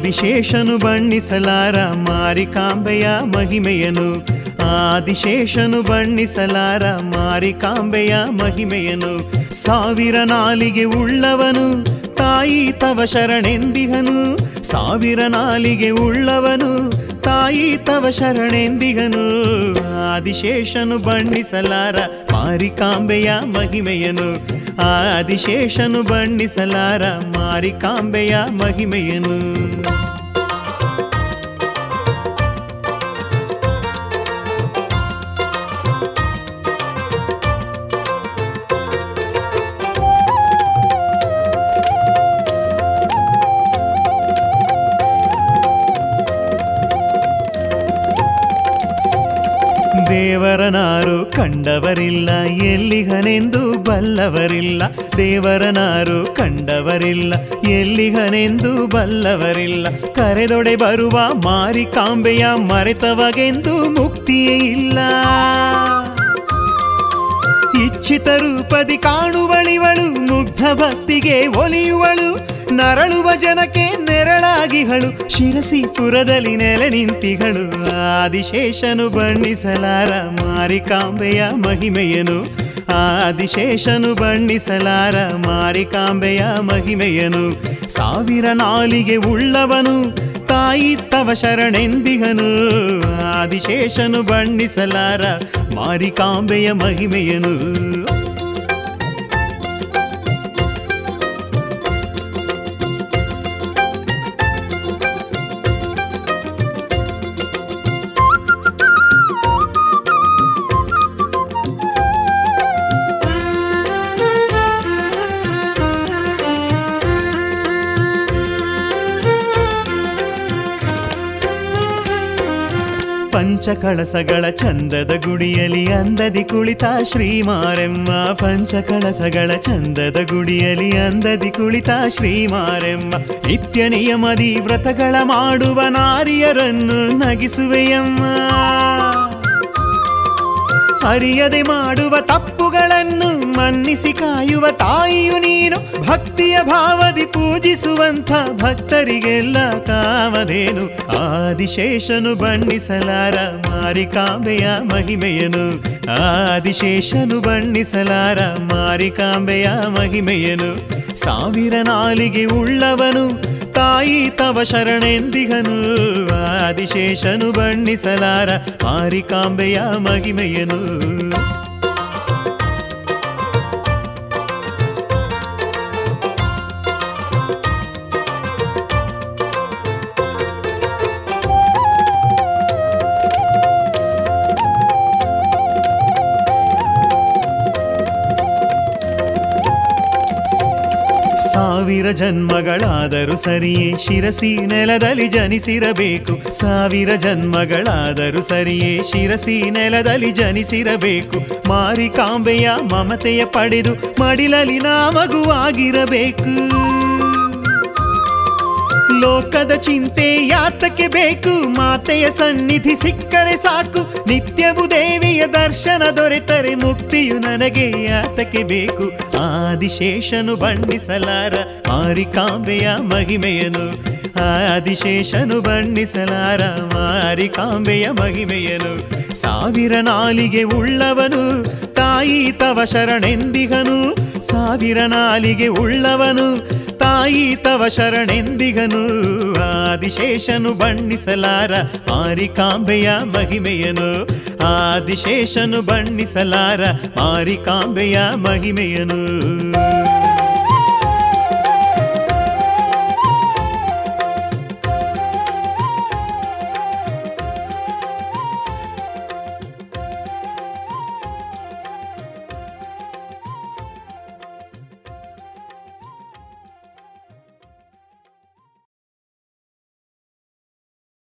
ಆದಿಶೇಷನು ಬಣ್ಣಿಸಲಾರ ಮಾರಿಕಾಂಬೆಯ ಮಹಿಮೆಯನು ಆದಿಶೇಷನು ಬಣ್ಣಿಸಲಾರ ಮಾರಿಕಾಂಬೆಯ ಮಹಿಮೆಯನು ಸಾವಿರ ನಾಲಿಗೆ ಉಳ್ಳವನು ತಾಯಿ ತವ ಶರಣೆಂದಿಗನು ಸಾವಿರ ನಾಲಿಗೆ ಉಳ್ಳವನು ತಾಯಿ ತವ ಶರಣೆಂದಿಗನು ಆದಿಶೇಷನು ಬಣ್ಣಿಸಲಾರ ಮಾರಿಕಾಂಬೆಯ ಮಹಿಮೆಯನು ಆದಿಶೇಷನು ಬಣ್ಣಿಸಲಾರ ಮಾರಿಕಾಂಬೆಯ ಮಹಿಮೆಯನು ದೇವರನಾರು ಕಂಡವರಿಲ್ಲ ಎಲ್ಲಿಗನೆಂದು ಬಲ್ಲವರಿಲ್ಲ ದೇವರನಾರು ಕಂಡವರಿಲ್ಲ ಎಲ್ಲಿಗನೆಂದು ಬಲ್ಲವರಿಲ್ಲ ಕರೆದೊಡೆ ಬರುವ ಮಾರಿಕಾಂಬೆಯ ಮರೆತವಗೆಂದು ಮುಕ್ತಿಯೇ ಇಲ್ಲ ಇಚ್ಛಿತ ರೂಪದಿ ಕಾಣುವಳಿವಳು ಮುಗ್ಧ ಭಕ್ತಿಗೆ ಒಲಿಯುವಳು ನರಳುವ ಜನಕ್ಕೆ ನೆರಳಾಗಿಹಳು ಶಿರಸಿಪುರದಲ್ಲಿ ನೆಲೆ ನಿಂತಿಗಳು ಆದಿಶೇಷನು ಬಣ್ಣಿಸಲಾರ ಮಾರಿಕಾಂಬೆಯ ಮಹಿಮೆಯನು ಆದಿಶೇಷನು ಬಣ್ಣಿಸಲಾರ ಮಾರಿಕಾಂಬೆಯ ಮಹಿಮೆಯನು ಸಾವಿರ ನಾಲಿಗೆ ಉಳ್ಳವನು ತಾಯಿ ತವ ಶರಣೆಂದಿಗನು ಆದಿಶೇಷನು ಬಣ್ಣಿಸಲಾರ ಮಾರಿಕಾಂಬೆಯ ಮಹಿಮೆಯನು ಪಂಚಕಳಸಗಳ ಚಂದದ ಗುಡಿಯಲಿ ಅಂದದಿ ಕುಳಿತ ಶ್ರೀಮಾರೆಮ್ಮ ಪಂಚಕಳಸಗಳ ಚಂದದ ಗುಡಿಯಲಿ ಅಂದದಿ ಕುಳಿತ ಶ್ರೀಮಾರೆಮ್ಮ ನಿತ್ಯ ನಿಯಮದಿ ವ್ರತಗಳ ಮಾಡುವ ನಾರಿಯರನ್ನು ನಗಿಸುವೆಯಮ್ಮ ಅರಿಯದೆ ಮಾಡುವ ತಪ್ಪುಗಳನ್ನು ಮನ್ನಿಸಿ ಕಾಯುವ ತಾಯಿಯು ನೀನು ಭಕ್ತಿಯ ಭಾವದಿ ಪೂಜಿಸುವಂಥ ಭಕ್ತರಿಗೆಲ್ಲ ಕಾಮಧೇನು ಆದಿಶೇಷನು ಬಣ್ಣಿಸಲಾರ ಮಾರಿಕಾಂಬೆಯ ಮಹಿಮೆಯನು ಆದಿಶೇಷನು ಬಣ್ಣಿಸಲಾರ ಮಾರಿಕಾಂಬೆಯ ಮಹಿಮೆಯನು ಸಾವಿರ ನಾಲಿಗೆ ಉಳ್ಳವನು ತಾಯಿ ತವ ಶರಣೆಂದಿಗನು ಆದಿಶೇಷನು ಬಣ್ಣಿಸಲಾರ ಮಾರಿಕಾಂಬೆಯ ಮಹಿಮೆಯನು ಸಾವಿರ ಜನ್ಮಗಳಾದರೂ ಸರಿಯೇ ಶಿರಸಿ ನೆಲದಲ್ಲಿ ಜನಿಸಿರಬೇಕು ಸಾವಿರ ಜನ್ಮಗಳಾದರೂ ಸರಿಯೇ ಶಿರಸಿ ನೆಲದಲ್ಲಿ ಜನಿಸಿರಬೇಕು ಮಾರಿಕಾಂಬೆಯ ಮಮತೆಯ ಪಡೆದು ಮಡಿಲಲಿ ನಾ ಮಗುವಾಗಿರಬೇಕು ಲೋಕದ ಚಿಂತೆ ಯಾತಕ್ಕೆ ಬೇಕು ಮಾತೆಯ ಸನ್ನಿಧಿ ಸಿಕ್ಕರೆ ಸಾಕು ನಿತ್ಯವೂ ದೇವಿಯ ದರ್ಶನ ದೊರೆತರೆ ಮುಕ್ತಿಯು ನನಗೆ ಯಾತಕ್ಕೆ ಬೇಕು ಆದಿಶೇಷನು ಬಣ್ಣಿಸಲಾರ ಮಾರಿಕಾಂಬೆಯ ಮಹಿಮೆಯನು ಆದಿಶೇಷನು ಬಣ್ಣಿಸಲಾರ ಮಾರಿಕಾಂಬೆಯ ಮಹಿಮೆಯನು ಸಾವಿರ ನಾಲಿಗೆ ಉಳ್ಳವನು ತಾಯಿ ತವ ಶರಣೆಂದಿಗನು ಸಾವಿರ ನಾಲಿಗೆ ಉಳ್ಳವನು ತಾಯಿ ತವ ಶರಣೆಂದಿಗನು ಆದಿಶೇಷನು ಬಣ್ಣಿಸಲಾರ ಮಾರಿಕಾಂಬೆಯ ಮಹಿಮೆಯನು ಆದಿಶೇಷನು ಬಣ್ಣಿಸಲಾರ ಮಾರಿಕಾಂಬೆಯ ಮಹಿಮೆಯನು